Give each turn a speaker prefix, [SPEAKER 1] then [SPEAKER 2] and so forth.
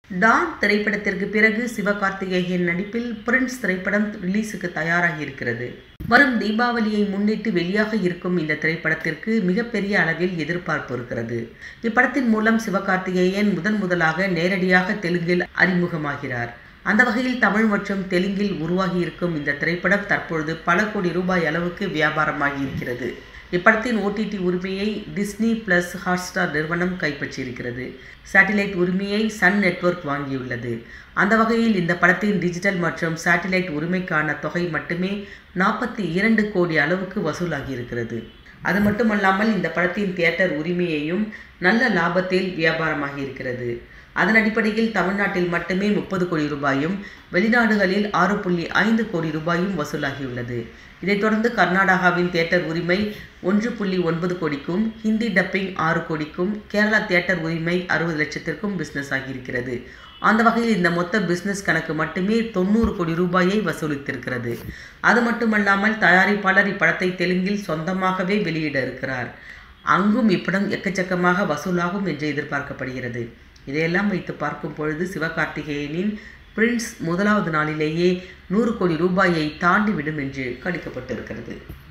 [SPEAKER 1] Don திரைப்படத்திற்கு பிறகு சிவகார்த்திகேயன் நடிப்பில் பிரின்ஸ் திரைப்படம் ரிலீஸுக்கு தயாராகி இருக்கிறது வரும் தீபாவளியை முன்னிட்டு வெளியாக இருக்கும் இந்த திரைப்படத்திற்கு மிகப்பெரிய அளவில் எதிர்பார்ப்பு இருக்கிறது இப்படத்தின் மூலம் சிவகார்த்திகேயன் முதன் முதலாக நேரடியாக தெலுங்கில் அறிமுகமாகிறார் அந்த வகையில் தமிழ் மற்றும் தெலுங்கில் உருவாகி இருக்கும் இந்த திரைப்படம் தற்பொழுது பல கோடி ரூபாய் அளவுக்கு வியாபாரமாகி இருக்கிறது இப்படத்தின் ஓடிடி உரிமையை டிஸ்னி பிளஸ் ஹாட்ஸ்டார் நிறுவனம் கைப்பற்றியிருக்கிறது சேட்டிலைட் உரிமையை சன் நெட்வொர்க் வாங்கியுள்ளது அந்த வகையில் இந்த படத்தின் டிஜிட்டல் மற்றும் சேட்டிலைட் உரிமைக்கான தொகை மட்டுமே நாற்பத்தி இரண்டு கோடி அளவுக்கு வசூலாகி இருக்கிறது அது மட்டுமல்லாமல் இந்த படத்தின் தியேட்டர் உரிமையையும் நல்ல லாபத்தில் வியாபாரமாகி இருக்கிறது அதன் அடிப்படையில் தமிழ்நாட்டில் மட்டுமே முப்பது கோடி ரூபாயும் வெளிநாடுகளில் ஆறு புள்ளி ஐந்து கோடி ரூபாயும் வசூலாகியுள்ளது இதைத் தொடர்ந்து கர்நாடகாவின் தியேட்டர் உரிமை ஒன்று புள்ளி ஒன்பது கோடிக்கும் ஹிந்தி டப்பிங் ஆறு கோடிக்கும் கேரளா தியேட்டர் உரிமை அறுபது லட்சத்திற்கும் பிஸ்னஸ் ஆகியிருக்கிறது அந்த வகையில் இந்த மொத்த பிஸ்னஸ் கணக்கு மட்டுமே தொண்ணூறு கோடி ரூபாயை வசூலித்திருக்கிறது அது மட்டுமல்லாமல் தயாரிப்பாளர் இப்படத்தை தெலுங்கில் சொந்தமாகவே வெளியிட இருக்கிறார் அங்கும் இப்படம் எக்கச்சக்கமாக வசூலாகும் என்று எதிர்பார்க்கப்படுகிறது இதையெல்லாம் வைத்து பார்க்கும் பொழுது சிவகார்த்திகேயனின் பிரின்ஸ் முதலாவது நாளிலேயே நூறு கோடி ரூபாயை தாண்டிவிடும் என்று கணிக்கப்பட்டிருக்கிறது